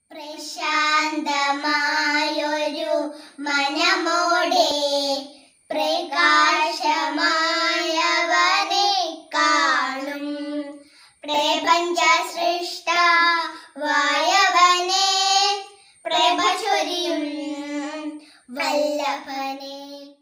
പ്രശാന്തമായൊരു മനമോടെ പ്രകാശമായവനെ കാണും പ്രപഞ്ച സൃഷ്ട വായവനെ പ്രഭ ചൊരിയും വല്ലഭനെ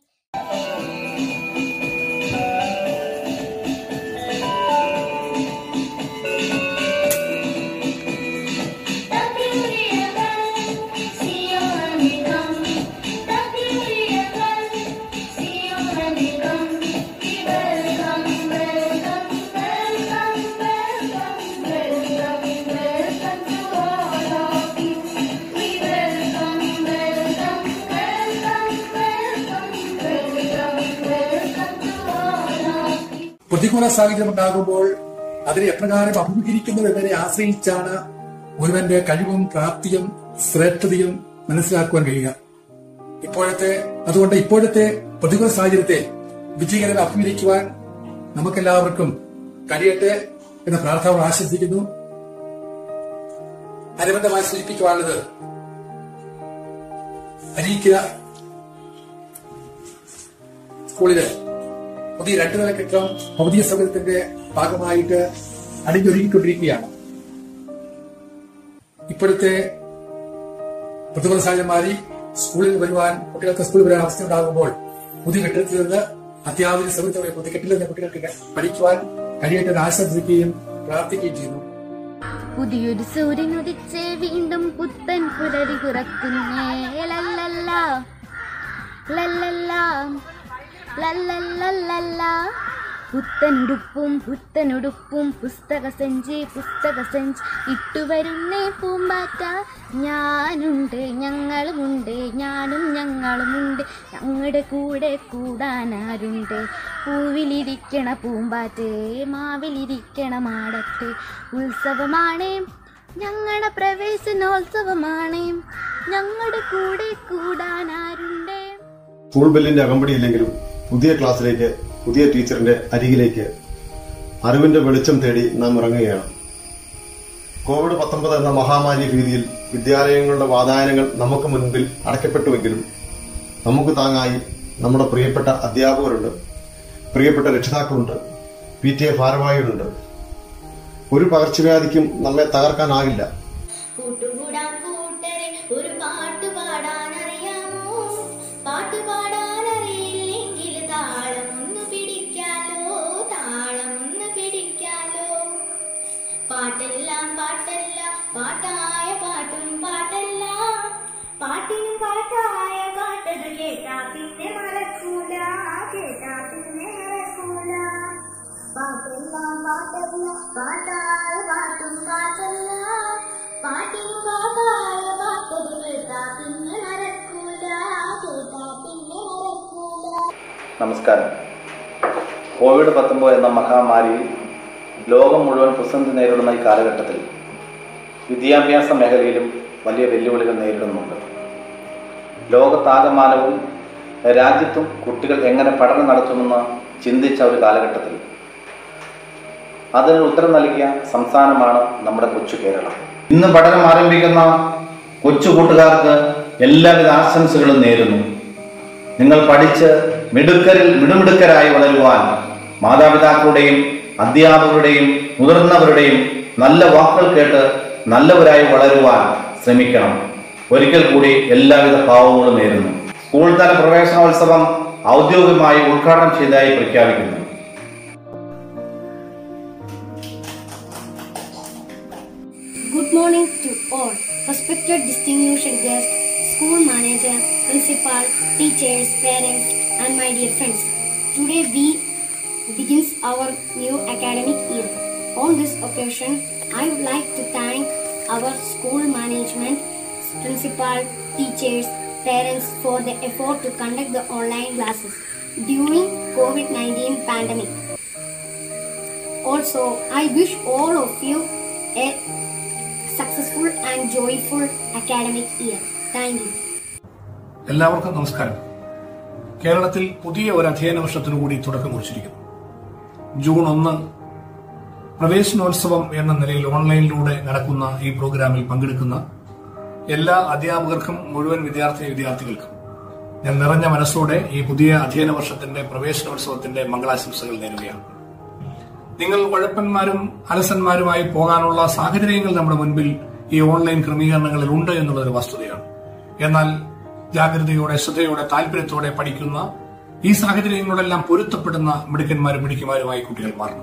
പ്രതികൂല സാഹചര്യം ഉണ്ടാകുമ്പോൾ അതിനെ എപ്രകാരം അഭിമുഖീകരിക്കുന്നു എന്നതിനെ ആശ്രയിച്ചാണ് ഒരുവന്റെ കഴിവും പ്രാപ്തിയും ശ്രേഷ്ഠതയും മനസ്സിലാക്കുവാൻ കഴിയുക ഇപ്പോഴത്തെ അതുകൊണ്ട് ഇപ്പോഴത്തെ പ്രതികൂല സാഹചര്യത്തെ വിജയകരമായി അഭിമുഖീകരിക്കുവാൻ നമുക്കെല്ലാവർക്കും കഴിയട്ടെ എന്ന പ്രാർത്ഥന ആശംസിക്കുന്നു അനുബന്ധമായി സൂചിപ്പിക്കുവാനുള്ളത് അരീക്കര സ്കൂളില് പുതിയ രണ്ടു നില കെട്ടിടം ഭൗതിക സൗകര്യത്തിന്റെ ഭാഗമായിട്ട് അണിഞ്ഞൊരുങ്ങിക്കൊണ്ടിരിക്കുകയാണ് ഇപ്പോഴത്തെ പ്രതികൂല സാഹചര്യം മാറി സ്കൂളിൽ വരുവാൻ കുട്ടികൾക്ക് സ്കൂളിൽ വരാൻ അവസ്ഥ ഉണ്ടാകുമ്പോൾ പുതിയ കെട്ടിടത്തിൽ നിന്ന് അത്യാധുനിക സൗകര്യത്തോടെ പുതിയ കെട്ടിടത്തിൽ നിന്ന് കുട്ടികൾക്ക് പഠിക്കുവാൻ കഴിയട്ടെ എന്ന് ആശംസിക്കുകയും പ്രാർത്ഥിക്കുകയും ചെയ്യുന്നു പുതിയൊരു സൂര്യൻ ഉദിച്ച് വീണ്ടും പുത്തൻ പുലരി പിറക്കുന്നേ ലല്ലല്ല ലല്ലല്ല ലല്ലല്ലല്ല പുത്തനുടുപ്പും പുത്തനുടുപ്പും പുസ്തക സഞ്ചി പുസ്തക സഞ്ചി ഇട്ടുവരുന്നേ പൂമ്പാറ്റ ഞാനുണ്ട് ഞങ്ങളുമുണ്ട് ഞാനും ഞങ്ങളുമുണ്ട് ഞങ്ങളുടെ കൂടെ കൂടാനാരുണ്ട് പൂവിലിരിക്കണ പൂമ്പാറ്റേ മാവിലിരിക്കണ മാടത്തെ ഉത്സവമാണ് ഞങ്ങളുടെ പ്രവേശനോത്സവമാണ് ഞങ്ങളുടെ കൂടെ കൂടാനാരുണ്ട് സ്കൂൾ ബെല്ലിന്റെ അകമ്പടിയില്ലെങ്കിലും പുതിയ ക്ലാസ്സിലേക്ക് പുതിയ ടീച്ചറിന്റെ അരികിലേക്ക് അറിവിന്റെ വെളിച്ചം തേടി നാം ഇറങ്ങുകയാണ് കോവിഡ് പത്തൊമ്പത് എന്ന മഹാമാരി ഭീതിയിൽ വിദ്യാലയങ്ങളുടെ വാതായനങ്ങൾ നമുക്ക് മുൻപിൽ അടയ്ക്കപ്പെട്ടുവെങ്കിലും നമുക്ക് താങ്ങായി നമ്മുടെ പ്രിയപ്പെട്ട അധ്യാപകരുണ്ട് പ്രിയപ്പെട്ട രക്ഷിതാക്കളുണ്ട് പി ടി എ ഭാരവാഹികളുണ്ട് ഒരു പകർച്ചവ്യാധിക്കും നമ്മെ തകർക്കാനാകില്ല കൂട്ടുകൂടാൻ കൂട്ടരെ ഒരു പാട്ട് പാടാൻ അറിയാമോ പാട്ട് പാടാൻ അറിയില്ലെങ്കിൽ താളമൊന്ന് പിടിക്കാലോ താളമൊന്ന് പിടിക്കാലോ പാട്ടെല്ലാം പാട്ടല്ല പാട്ടായ പാട്ടും പാട്ടല്ല പാട്ടിനും പാട്ടായ പാട്ടത് കേട്ടാ പിന്നെ മറക്കൂല കേട്ടാ പിന്നെ മറക്കൂല പാട്ടെല്ലാം പാട്ടല്ല പാട്ടായ പാട്ടും പാട്ടല്ല പാട്ടിനും പാട്ടായ പാട്ടത് കേട്ടാ പിന്നെ മറക്കൂല കേട്ടാ പിന്നെ മറക്കൂല നമസ്കാരം കോവിഡ് പത്തൊമ്പത് എന്ന മഹാമാരിയിൽ ലോകം മുഴുവൻ പ്രതിസന്ധി നേരിടുന്ന ഈ കാലഘട്ടത്തിൽ വിദ്യാഭ്യാസ മേഖലയിലും വലിയ വെല്ലുവിളികൾ നേരിടുന്നുണ്ട് ലോകത്താകമാനവും രാജ്യത്തും കുട്ടികൾ എങ്ങനെ പഠനം നടത്തുമെന്ന് ചിന്തിച്ച ഒരു കാലഘട്ടത്തിൽ അതിന് ഉത്തരം നൽകിയ സംസ്ഥാനമാണ് നമ്മുടെ കൊച്ചു കേരളം ഇന്ന് പഠനം ആരംഭിക്കുന്ന കൊച്ചു കൂട്ടുകാർക്ക് എല്ലാവിധ ആശംസകളും നേരുന്നു നിങ്ങൾ പഠിച്ച് മിടുക്കരിൽ മിടുമിടുക്കരായി വളരുവാൻ മാതാപിതാക്കളുടെയും അധ്യാപകരുടെയും മുതിർന്നവരുടെയും നല്ല വാക്കുകൾ കേട്ട് നല്ലവരായി വളരുവാൻ ശ്രമിക്കണം ഒരിക്കൽ കൂടി എല്ലാവിധ ഭാവങ്ങളും നേരുന്നു സ്കൂൾ തല പ്രവേശനോത്സവം ഔദ്യോഗികമായി ഉദ്ഘാടനം ചെയ്തതായി പ്രഖ്യാപിക്കുന്നു Good morning to all, respected distinguished guests, school manager, principal, teachers, parents, and my dear friends. Today we begins our new academic year. On this occasion, I would like to thank our school management, principal, teachers, parents for the effort to conduct the online classes during COVID-19 pandemic. Also, I wish all of you a successful and joyful academic year. Thank you. എല്ലാവർക്കും നമസ്കാരം കേരളത്തിൽ പുതിയ ഒരു അധ്യയന വർഷത്തിനു കൂടി തുടക്കം കുറിച്ചിരിക്കുന്നു June ഒന്ന് പ്രവേശനോത്സവം എന്ന നിലയിൽ ഓൺലൈനിലൂടെ നടക്കുന്ന ഈ പ്രോഗ്രാമിൽ പങ്കെടുക്കുന്ന എല്ലാ അധ്യാപകർക്കും മുഴുവൻ വിദ്യാർത്ഥി വിദ്യാർത്ഥികൾക്കും ഞാൻ നിറഞ്ഞ മനസ്സോടെ ഈ പുതിയ അധ്യയന വർഷത്തിന്റെ പ്രവേശനോത്സവത്തിന്റെ മംഗളാശംസകൾ നേരുകയാണ് നിങ്ങൾ ഉഴപ്പന്മാരും അലസന്മാരുമായി പോകാനുള്ള സാഹചര്യങ്ങൾ നമ്മുടെ മുൻപിൽ ഈ ഓൺലൈൻ ക്രമീകരണങ്ങളിൽ ഉണ്ട് എന്നുള്ളൊരു വസ്തുതയാണ് എന്നാൽ ജാഗ്രതയോടെ ശ്രദ്ധയോടെ താല്പര്യത്തോടെ പഠിക്കുന്ന ഈ സാഹചര്യങ്ങളോടെല്ലാം പൊരുത്തപ്പെടുന്ന മിടുക്കന്മാരും മിടുക്കിമാരുമായി കുട്ടികൾ മാറണം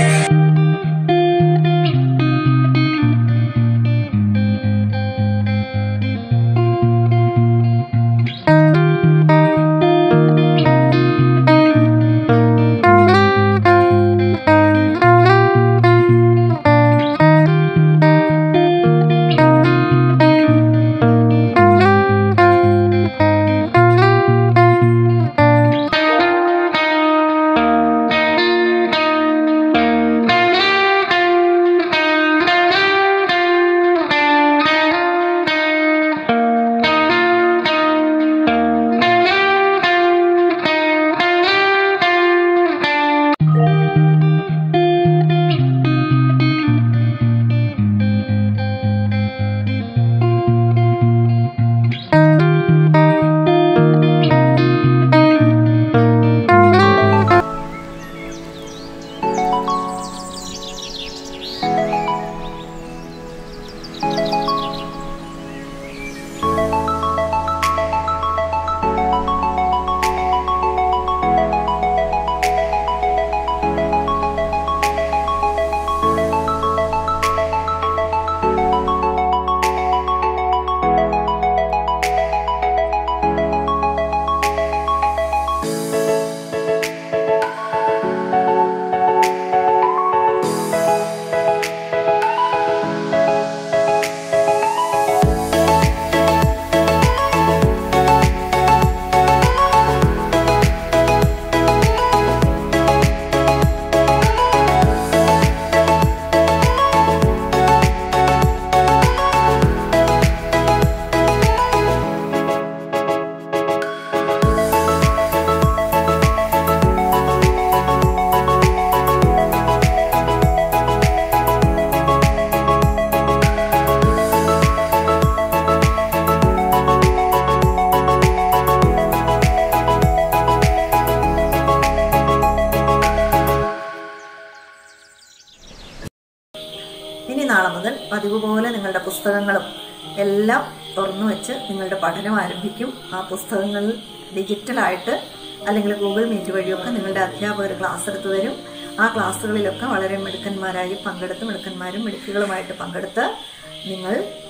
ഇനി നാളെ മുതൽ പതിവ് പോലെ നിങ്ങളുടെ പുസ്തകങ്ങളും എല്ലാം തുറന്നു വെച്ച് നിങ്ങളുടെ പഠനം ആരംഭിക്കും ആ പുസ്തകങ്ങൾ ഡിജിറ്റലായിട്ട് അല്ലെങ്കിൽ ഗൂഗിൾ മീറ്റ് വഴിയൊക്കെ നിങ്ങളുടെ അധ്യാപകർ ക്ലാസ് എടുത്തു തരും ആ ക്ലാസ്സുകളിലൊക്കെ വളരെ മിടുക്കന്മാരായി പങ്കെടുത്ത് മിടുക്കന്മാരും മിടുക്കുകളുമായിട്ട് പങ്കെടുത്ത് നിങ്ങൾ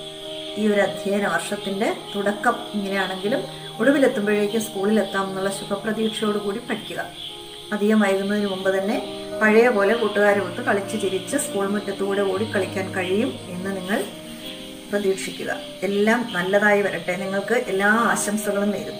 ഈ ഒരു അധ്യയന വർഷത്തിന്റെ തുടക്കം ഇങ്ങനെയാണെങ്കിലും ഒടുവിലെത്തുമ്പോഴേക്കും സ്കൂളിലെത്താം എന്നുള്ള ശുഭപ്രതീക്ഷയോടുകൂടി പഠിക്കുക അധികം വൈകുന്നതിന് മുമ്പ് തന്നെ പഴയ പോലെ കൂട്ടുകാരുമൊത്ത് കളിച്ച് ചിരിച്ച് സ്കൂൾ മുറ്റത്തൂടെ ഓടിക്കളിക്കാൻ കഴിയും എന്ന് നിങ്ങൾ പ്രതീക്ഷിക്കുക എല്ലാം നല്ലതായി വരട്ടെ നിങ്ങൾക്ക് എല്ലാ ആശംസകളും നേരുന്നു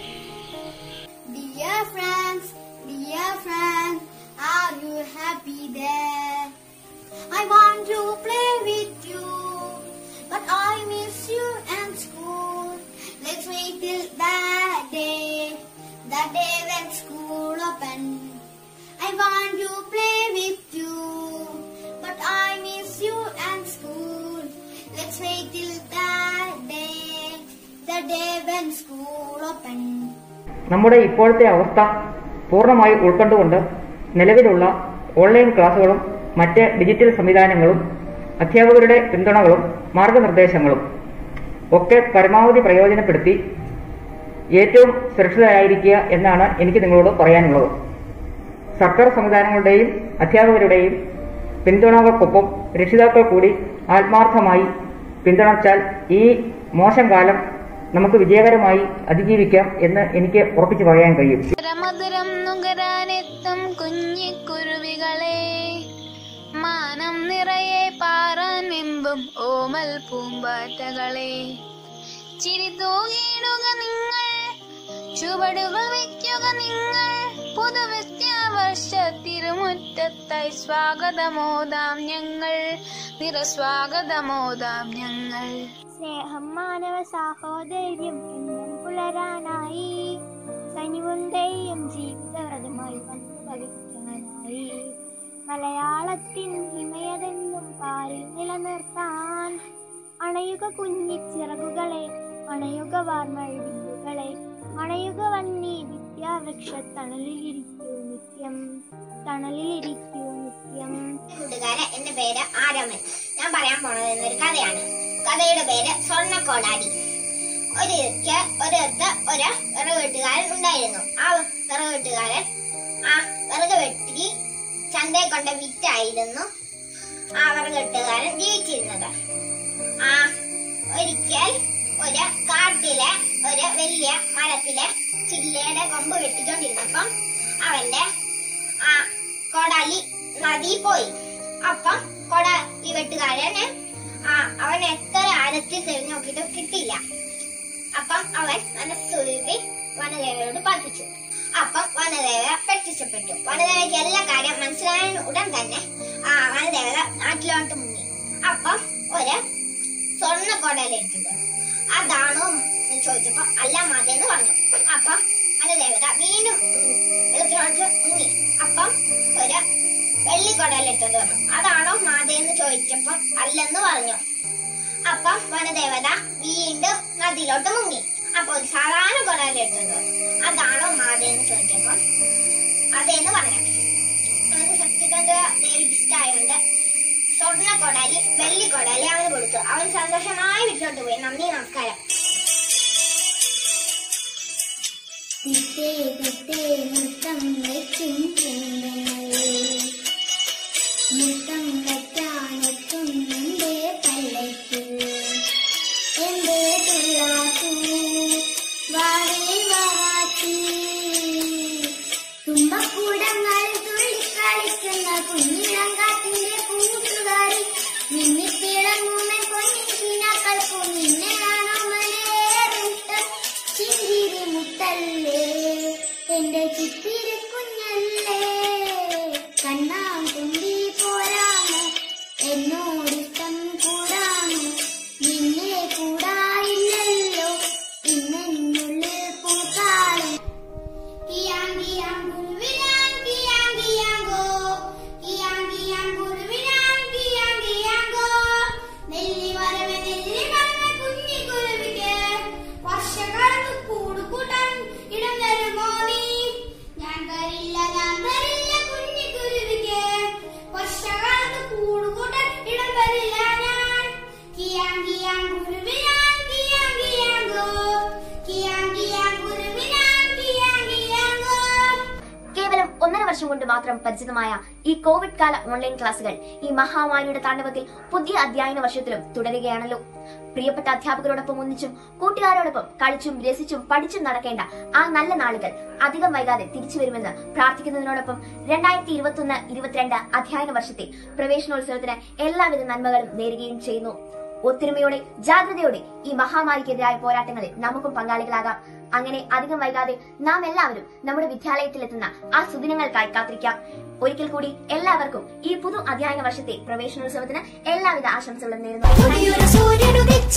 Dear friends, dear friends, are you happy there? I want to play with you, but I miss you and school. Let's wait till that day, that day when school open. I want to play with you, but I miss you and school. Let's wait till that day, the day when school open. നമ്മുടെ ഇപ്പോഴത്തെ അവസ്ഥ പൂർണ്ണമായി ഉൾക്കൊണ്ടുകൊണ്ട് നിലവിലുള്ള online ക്ലാസുകളും മറ്റ് digital സംവിധാനങ്ങളും അധ്യാപകരുടെ പിന്തുണകളും മാർഗനിർദ്ദേശങ്ങളും ഒക്കെ പരമാവധി പ്രയോജനപ്പെടുത്തി ഏറ്റവും സുരക്ഷിതരായിരിക്കുക എന്നാണ് എനിക്ക് നിങ്ങളോട് പറയാനുള്ളത് സർക്കാർ സംവിധാനങ്ങളുടെയും അധ്യാപകരുടെയും പിന്തുണകൾക്കൊപ്പം രക്ഷിതാക്കൾ കൂടി ആത്മാർത്ഥമായി പിന്തുണച്ചാൽ ഈ മോശം കാലം നമുക്ക് വിജയകരമായി അതിജീവിക്കാം എന്ന് എനിക്ക് ഉറപ്പിച്ചു പറയാൻ കഴിയും മധുരം നുകരാനെത്തും കുഞ്ഞിക്കുരുവികളെ മാനം നിറയെ പാറാൻ വെമ്പും ഓമൽ പൂമ്പാറ്റകളെ ചിരി തൂകിയിടുക നിങ്ങൾ ചുവടുകൾ വയ്ക്കുക നിങ്ങൾ പുതുവിദ്യാവർഷ തിരുമുറ്റത്തായി സ്വാഗതമോദാം ഞങ്ങൾ നിറസ്വാഗതമോദാം ഞങ്ങൾ സ്നേഹം മാനവ സാഹോദര്യം എന്നും പുലരാനായി കനിവും ദയും ജീവിതവ്രതമായി പങ്കുവഹിക്കാനായി മലയാളത്തിൻ ഹിമയതെന്നും പാരിൽ നിലനിർത്താൻ അണയുക കുഞ്ഞി ചിറകുകളെ അണയുക വാർമഴവില്ലുകളെ അണയുക വന്നി വിദ്യാവൃക്ഷ തണലിലിരിക്കൂ നിത്യം തണലിലിരിക്കൂ നിത്യം കൂട്ടുകാരെ എന്റെ പേര് ആരമൻ ഞാൻ പറയാൻ പോണത് എന്നൊരു കഥയാണ് കഥയുടെ പേര് സ്വർണ്ണക്കോടാലി ഒരിക്കൽ ഒരിടത്ത് ഒരു വിറക് വെട്ടുകാരൻ ഉണ്ടായിരുന്നു ആ വിറക് വെട്ടുകാരൻ ആ വിറക് വെട്ടി ചന്തയെ കൊണ്ട് വിറ്റായിരുന്നു ആ വിറക് വെട്ടുകാരൻ ജീവിച്ചിരുന്നത് ആ ഒരിക്കൽ ഒരു കാട്ടിലെ ഒരു വലിയ മരത്തിലെ ചില്ലയുടെ കൊമ്പ് വെട്ടിക്കൊണ്ടിരുന്നപ്പം അവന്റെ ആ കൊടാലി നദി പോയി അപ്പം കൊടാലി വെട്ടുകാരന് ആ അവൻ എത്ര ആഴത്തിൽ തെളിഞ്ഞു നോക്കിയിട്ടും കിട്ടിയില്ല അപ്പം അവൻ മനസ്സുരുവി വനദേവയോട് പ്രാർത്ഥിച്ചു അപ്പം വനദേവ പ്രത്യക്ഷപ്പെട്ടു വനദേവയ്ക്ക് എല്ലാ കാര്യം മനസ്സിലായ ഉടൻ തന്നെ ആ വനദേവത നാട്ടിലോട്ട് മുങ്ങി അപ്പം ഒരു സ്വർണ്ണ കൊടലെടുത്തത് അതാണോ എന്ന് ചോദിച്ചപ്പോ അല്ല മതെന്ന് പറഞ്ഞു അപ്പം വനദേവത വീണ്ടും ഉം, വെള്ളത്തിലോട്ട് മുങ്ങി അപ്പം ഒരു വെള്ളിക്കൊടലെടുത്തത് പറഞ്ഞു അതാണോ മാതയെന്ന് ചോദിച്ചപ്പോ അല്ലെന്ന് പറഞ്ഞു അപ്പം വനദേവത വീണ്ടും നദിയിലോട്ട് മുങ്ങി അപ്പൊ ഒരു സാധാരണ കൊടലെടുത്തത് അതാണോ മാതയെന്ന് ചോദിച്ചപ്പോ അതേന്ന് പറഞ്ഞു അവന് സത്യകാന്ത ദേവിക്ക് ഇഷ്ടമായോണ്ട് സ്വർണ്ണ കൊടാലി വെള്ളി കൊടാലി അവന് കൊടുത്തു അവൻ സന്തോഷമായി വീട്ടിലോട്ട് പോയി നന്ദി നമസ്കാരം തിത്തേ തിത്തേ മുത്തം വെച്ചും ചിന്തങ്ങളേ മുത്തം വയ്ക്കാനെത്തും നിന്റെ പല്ലയ്ക്ക് എന്റെ തുള്ളാക്കൂ വാടേ വാവാച്ചി തുമ്പക്കൂടങ്ങൾ തുള്ളിക്കളിക്കുന്ന കുഞ്ഞിളങ്കാറ്റിന്റെ കൂട്ടുകാരി മിന്നിത്തിളങ്ങുന്ന പൊന്നിക്കിനാക്കൾക്കും നിന്നെയാണോ മനേറിട്ടം ചിന്തിരി മുത്തല്ലേ എന്റെ ചിത്തിരി കുഞ്ഞല്ലേ കണ്ണാം തുമ്പി പോരാമോ എന്നോടിഷ്ടം കൂടാമോ നിന്നെ കൂടായില്ലല്ലോ ഇന്നെന്നുള്ളിൽ പൂക്കാലം കിയാം കിയാം ഗുരുവിനാം കിയാം കിയാങ്കോ കിയാം കിയാം ഗുരുവിനാം കിയാം കിയാങ്കോ നെല്ലി വരവെ നെല്ലി വരവെ കുഞ്ഞി കുരുവിക്ക് വർഷകാലത്ത് കൂടുകൂട്ടാൻ ഇടം തരുമോ നീ ഞാൻ തരില്ല ഞാൻ തരില്ല കുഞ്ഞി കുരുവിക്ക് വർഷകാലത്ത് കൂടുകൂട്ടാൻ ഇടം തരില്ല ഞാൻ കിയാം കിയാം ഗുരുവിനാം കിയാം കിയാങ്കോ കിയാം കിയാം ഗുരുവിനാം കിയാം കിയാങ്കോ കേവലം ഒന്നര വർഷം കൊണ്ട് മാത്രം പരിചിതമായ ഈ കോവിഡ് കാല ഓൺലൈൻ ക്ലാസുകൾ ഈ മഹാമാരിയുടെ താണ്ഡവത്തിൽ പുതിയ അധ്യയന വർഷത്തിലും തുടരുകയാണല്ലോ പ്രിയപ്പെട്ട അധ്യാപകരോടൊപ്പം ഒന്നിച്ചും കൂട്ടുകാരോടൊപ്പം കളിച്ചും രസിച്ചും പഠിച്ചും നടക്കേണ്ട ആ നല്ല നാളുകൾ അധികം വൈകാതെ തിരിച്ചു വരുമെന്ന് പ്രാർത്ഥിക്കുന്നതിനോടൊപ്പം രണ്ടായിരത്തി ഇരുപത്തി ഒന്ന് ഇരുപത്തിരണ്ട് അധ്യയന വർഷത്തെ പ്രവേശനോത്സവത്തിന് എല്ലാവിധ നന്മകളും നേരുകയും ചെയ്യുന്നു ഒത്തൊരുമയോടെ ജാഗ്രതയോടെ ഈ മഹാമാരിക്കെതിരായ പോരാട്ടങ്ങളിൽ നമുക്കും പങ്കാളികളാകാം അങ്ങനെ അധികം വൈകാതെ നാം എല്ലാവരും നമ്മുടെ വിദ്യാലയത്തിലെത്തുന്ന ആ സുദിനങ്ങൾക്കായി കാത്തിരിക്കാം ഒരിക്കൽ കൂടി എല്ലാവർക്കും ഈ പുതു അധ്യയന വർഷത്തെ പ്രവേശനോത്സവത്തിന് എല്ലാവിധ ആശംസകളും നേരുന്നു സൂര്യനുദിച്ച